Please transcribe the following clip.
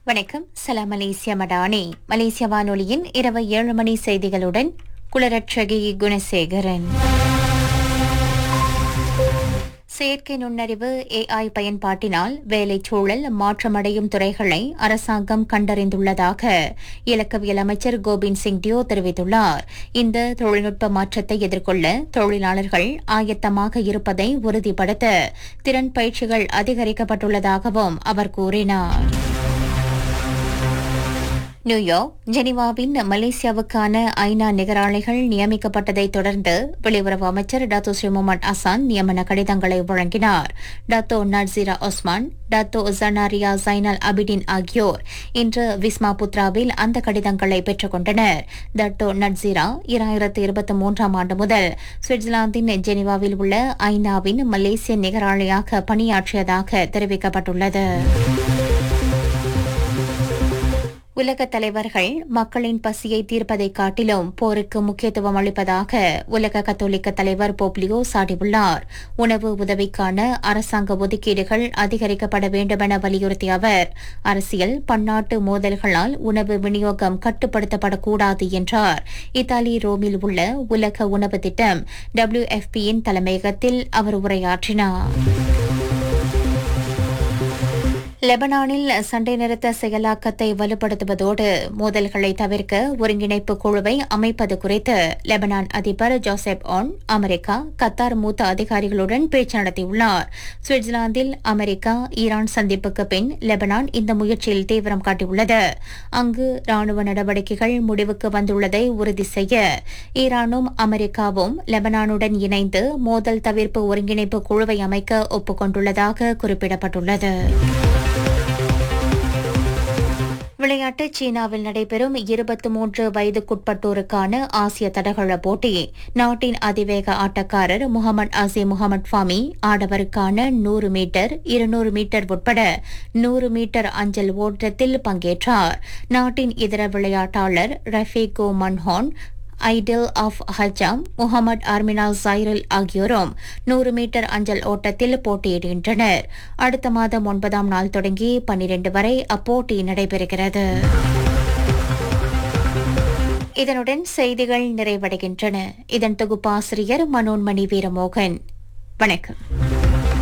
வணக்கம் சலாம் மலேசியா மடானி மலேசிய வானொலியின் இரவு ஏழு மணி செய்திகளுடன் குளரட்சகி குணசேகரன் செயற்கை நுண்ணறிவு ஏஐ பயன்பாட்டினால் வேலைச் சூழல் மாற்றமடையும் துறைகளை அரசாங்கம் கண்டறிந்துள்ளதாக இலக்கவியல் அமைச்சர் கோபிந்த் சிங் டியோ தெரிவித்துள்ளார் இந்த தொழில்நுட்ப மாற்றத்தை எதிர்கொள்ள தொழிலாளர்கள் ஆயத்தமாக இருப்பதை உறுதிப்படுத்த திறன் பயிற்சிகள் அதிகரிக்கப்பட்டுள்ளதாகவும் அவர் கூறினார் நியூயார்க் ஜெனீவாவின் மலேசியாவுக்கான ஐநா நிகராளிகள் நியமிக்கப்பட்டதை தொடர்ந்து வெளியுறவு அமைச்சர் டாத்தோ ஸ்ரீ முகமது அசான் நியமன கடிதங்களை வழங்கினார் Dato Nazira Osman Dato Janaria Zainal Abidin ஆகியோர் இன்று விஸ்மா புத்ராவில் அந்த கடிதங்களை பெற்றுக் கொண்டனர் டாட்டோ நட்சீரா இரண்டாயிரத்து இருபத்தி மூன்றாம் ஆண்டு முதல் சுவிட்சர்லாந்தின் ஜெனீவாவில் உள்ள ஐநாவின் மலேசிய நிகராளியாக பணியாற்றியதாக தெரிவிக்கப்பட்டுள்ளது உலக தலைவர்கள் மக்களின் பசியை தீர்ப்பதை காட்டிலும் போருக்கு முக்கியத்துவம் அளிப்பதாக உலக கத்தோலிக்க தலைவர் போப்லியோ சாடியுள்ளார் உணவு உதவிக்கான அரசாங்க ஒதுக்கீடுகள் அதிகரிக்கப்பட வேண்டுமென வலியுறுத்திய அவர் அரசியல் பன்னாட்டு மோதல்களால் உணவு விநியோகம் கட்டுப்படுத்தப்படக்கூடாது என்றார் இத்தாலி ரோமில் உள்ள உலக உணவு திட்டம் டபிள்யூஎஃபியின் தலைமையகத்தில் அவர் உரையாற்றினார் லெபனானில் சண்டை நிறுத்த செயலாக்கத்தை வலுப்படுத்துவதோடு மோதல்களை தவிர்க்க ஒருங்கிணைப்பு குழுவை அமைப்பது குறித்து லெபனான் அதிபர் ஜோசப் ஆன் அமெரிக்கா கத்தார் மூத்த அதிகாரிகளுடன் பேச்சு நடத்தியுள்ளார் சுவிட்சர்லாந்தில் அமெரிக்கா ஈரான் சந்திப்புக்கு பின் லெபனான் இந்த முயற்சியில் தீவிரம் காட்டியுள்ளது அங்கு ராணுவ நடவடிக்கைகள் முடிவுக்கு வந்துள்ளதை உறுதி செய்ய ஈரானும் அமெரிக்காவும் லெபனானுடன் இணைந்து மோதல் தவிர்ப்பு ஒருங்கிணைப்பு குழுவை அமைக்க ஒப்புக்கொண்டுள்ளதாக குறிப்பிடப்பட்டுள்ளது விளையாட்டு சீனாவில் நடைபெறும் இருபத்தி மூன்று வயதுக்குட்பட்டோருக்கான ஆசிய தடகள போட்டி நாட்டின் அதிவேக ஆட்டக்காரர் முகமது அசீம் முகமது ஃபாமி ஆடவருக்கான நூறு மீட்டர் இருநூறு மீட்டர் உட்பட நூறு மீட்டர் அஞ்சல் ஓட்டத்தில் பங்கேற்றார் நாட்டின் இதர விளையாட்டாளர் ரஃபீகோ மன்ஹான் ஐடில் ஆஃப் ஹஜாம் முகமது அர்மினா ஜைரல் ஆகியோரும் நூறு மீட்டர் அஞ்சல் ஓட்டத்தில் போட்டியிடுகின்றனர் அடுத்த மாதம் ஒன்பதாம் நாள் தொடங்கி பன்னிரண்டு வரை அப்போட்டி நடைபெறுகிறது இதனுடன் செய்திகள் நிறைவடைகின்றன இதன் தொகுப்பாசிரியர் மனோன்மணி வீரமோகன் வணக்கம்